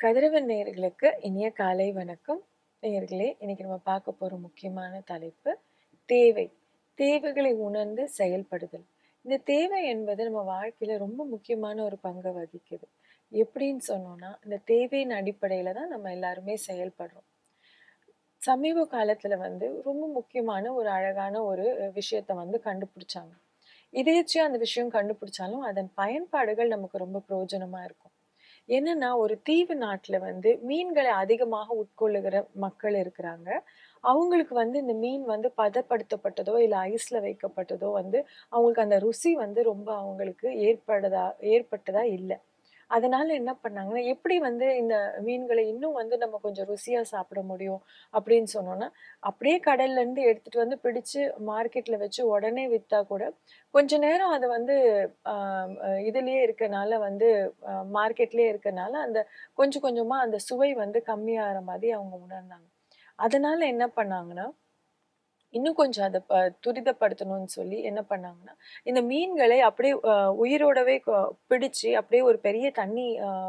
கதிரவன் நேயர்களுக்கு இனிய காலை வணக்கம் நேயர்களே இன்னைக்கு நம்ம பார்க்க போற முக்கியமான தலைப்பு தேவை தேவைகளை உணர்ந்து செயல்படுதல் இந்த தேவை என்பது நம்ம வாழ்க்கையில ரொம்ப முக்கியமான ஒரு பங்கை வகிக்குது எப்படின்னு சொன்னோம்னா இந்த தேவையின் அடிப்படையில தான் நம்ம எல்லாருமே செயல்படுறோம் சமீப காலத்துல வந்து ரொம்ப முக்கியமான ஒரு அழகான ஒரு விஷயத்த வந்து கண்டுபிடிச்சாங்க இதேச்சியா அந்த விஷயம் கண்டுபிடிச்சாலும் அதன் பயன்பாடுகள் நமக்கு ரொம்ப பிரயோஜனமா இருக்கும் என்னன்னா ஒரு தீவு நாட்டுல வந்து மீன்களை அதிகமாக உட்கொள்ளுகிற மக்கள் இருக்கிறாங்க அவங்களுக்கு வந்து இந்த மீன் வந்து பதப்படுத்தப்பட்டதோ இல்ல ஐஸ்ல வைக்கப்பட்டதோ வந்து அவங்களுக்கு அந்த ருசி வந்து ரொம்ப அவங்களுக்கு ஏற்படுதா ஏற்பட்டதா இல்லை அதனால என்ன பண்ணாங்கன்னா எப்படி வந்து இந்த மீன்களை இன்னும் வந்து நம்ம கொஞ்சம் ருசியா சாப்பிட முடியும் அப்படின்னு சொன்னோம்னா அப்படியே கடல்ல இருந்து எடுத்துட்டு வந்து பிடிச்சு மார்க்கெட்ல வச்சு உடனே வித்தா கூட கொஞ்ச நேரம் அது வந்து ஆஹ் அஹ் இதுலயே இருக்கனால வந்து மார்க்கெட்லயே இருக்கனால அந்த கொஞ்சம் கொஞ்சமா அந்த சுவை வந்து கம்மியாகிற மாதிரி அவங்க உணர்ந்தாங்க அதனால என்ன பண்ணாங்கன்னா இன்னும் கொஞ்சம் அதை ப துரிதப்படுத்தணும்னு சொல்லி என்ன பண்ணாங்கன்னா இந்த மீன்களை அப்படியே அஹ், உயிரோடவே கொ- பிடிச்சு அப்படியே ஒரு பெரிய தண்ணி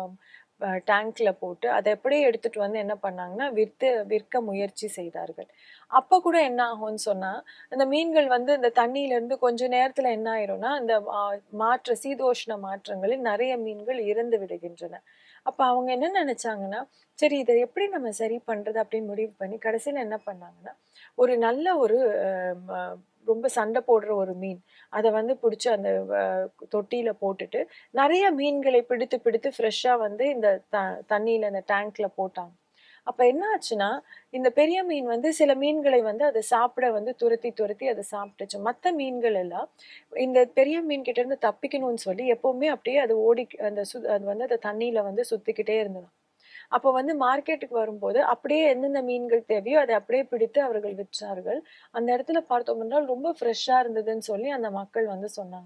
டேங்க்ல போட்டு அதை அப்படியே எடுத்துட்டு வந்து என்ன பண்ணாங்கன்னா விற்று விற்க முயற்சி செய்தார்கள் அப்ப கூட என்ன ஆகும்னு சொன்னா அந்த மீன்கள் வந்து இந்த தண்ணியில இருந்து கொஞ்ச நேரத்துல என்ன ஆயிரும்னா இந்த ஆஹ், மாற்ற சீதோஷ்ண மாற்றங்களில் நிறைய மீன்கள் இறந்து விடுகின்றன அப்ப அவங்க என்ன நினைச்சாங்கன்னா சரி இதை எப்படி நம்ம சரி பண்றது அப்படின்னு முடிவு பண்ணி கடைசியில என்ன பண்ணாங்கன்னா ஒரு நல்ல ஒரு அஹ், ம- ரொம்ப சண்டை போடுற ஒரு மீன் அதை வந்து பிடிச்சி அந்த அஹ், தொட்டியில போட்டுட்டு நிறைய மீன்களை பிடித்து பிடித்து ஃப்ரெஷ்ஷா வந்து இந்த த தண்ணியில இந்த டேங்க்ல போட்டாங்க அப்ப என்ன ஆச்சுன்னா இந்த பெரிய மீன் வந்து சில மீன்களை வந்து அதை சாப்பிட வந்து துரத்தி துரத்தி அதை சாப்பிட்டுச்சு மற்ற மீன்கள் எல்லாம் இந்த பெரிய மீன் கிட்ட இருந்து தப்பிக்கணும்னு சொல்லி எப்பவுமே அப்படியே அது ஓடி அந்த சு அது வந்து அந்த தண்ணியில வந்து சுத்திக்கிட்டே இருந்ததாம் அப்போ வந்து மார்க்கெட்டுக்கு வரும்போது அப்படியே எந்தெந்த மீன்கள் தேவையோ அதை அப்படியே பிடித்து அவர்கள் விற்றார்கள் அந்த இடத்துல பார்த்தோம் என்றால் ரொம்ப ஃப்ரெஷ்ஷா இருந்ததுன்னு சொல்லி அந்த மக்கள் வந்து சொன்னாங்க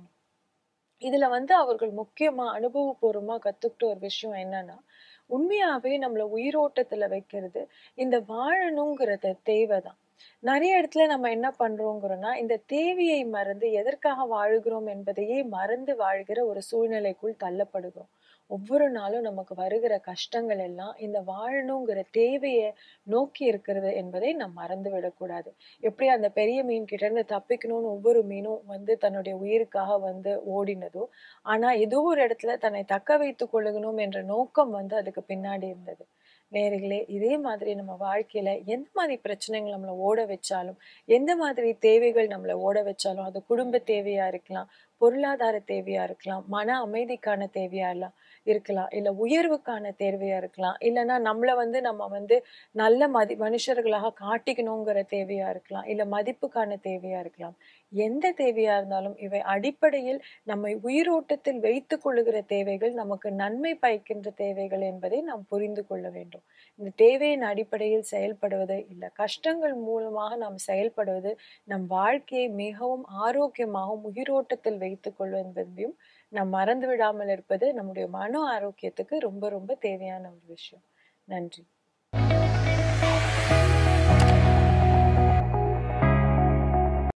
இதுல வந்து அவர்கள் முக்கியமா அனுபவபூர்வமா கத்துக்கிட்ட ஒரு விஷயம் என்னன்னா உண்மையாவே நம்மள உயிரோட்டத்துல வைக்கிறது இந்த வாழணுங்கிறத தேவைதான் நிறைய இடத்துல நம்ம என்ன பண்றோங்கிறோம்னா இந்த தேவையை மறந்து எதற்காக வாழுகிறோம் என்பதையே மறந்து வாழ்கிற ஒரு சூழ்நிலைக்குள் தள்ளப்படுகிறோம் ஒவ்வொரு நாளும் நமக்கு வருகிற கஷ்டங்கள் எல்லாம் இந்த வாழணுங்கிற தேவையை நோக்கி இருக்கிறது என்பதை நாம் மறந்து விடக்கூடாது எப்படி அந்த பெரிய மீன் கிட்ட இருந்து தப்பிக்கணும்னு ஒவ்வொரு மீனும் வந்து தன்னுடைய உயிருக்காக வந்து ஓடினதோ ஆனா ஏதோ ஒரு இடத்துல தன்னை தக்க வைத்துக் கொள்ளணும் என்ற நோக்கம் வந்து அதுக்கு பின்னாடி இருந்தது நேர்களே இதே மாதிரி நம்ம வாழ்க்கையில எந்த மாதிரி பிரச்சனைகள் நம்மளை ஓட வச்சாலும் எந்த மாதிரி தேவைகள் நம்மளை ஓட வச்சாலும் அது குடும்ப தேவையா இருக்கலாம் பொருளாதார தேவையா இருக்கலாம் மன அமைதிக்கான தேவையா இல்ல இருக்கலாம் இல்ல உயர்வுக்கான தேவையா இருக்கலாம் இல்லைன்னா நம்மள வந்து நம்ம வந்து நல்ல மதி மனுஷர்களாக காட்டிக்கணுங்கிற தேவையா இருக்கலாம் இல்ல மதிப்புக்கான தேவையா இருக்கலாம் எந்த தேவையா இருந்தாலும் இவை அடிப்படையில் நம்மை உயிரோட்டத்தில் வைத்துக் கொள்ளுகிற தேவைகள் நமக்கு நன்மை பயக்கின்ற தேவைகள் என்பதை நாம் புரிந்து கொள்ள வேண்டும் இந்த தேவையின் அடிப்படையில் செயல்படுவது இல்ல கஷ்டங்கள் மூலமாக நாம் செயல்படுவது நம் வாழ்க்கையை மிகவும் ஆரோக்கியமாகவும் உயிரோட்டத்தில் வைத்துக் கொள்வது என்பதையும் நாம் மறந்து விடாமல் இருப்பது நம்முடைய மன ஆரோக்கியத்துக்கு ரொம்ப ரொம்ப தேவையான ஒரு விஷயம் நன்றி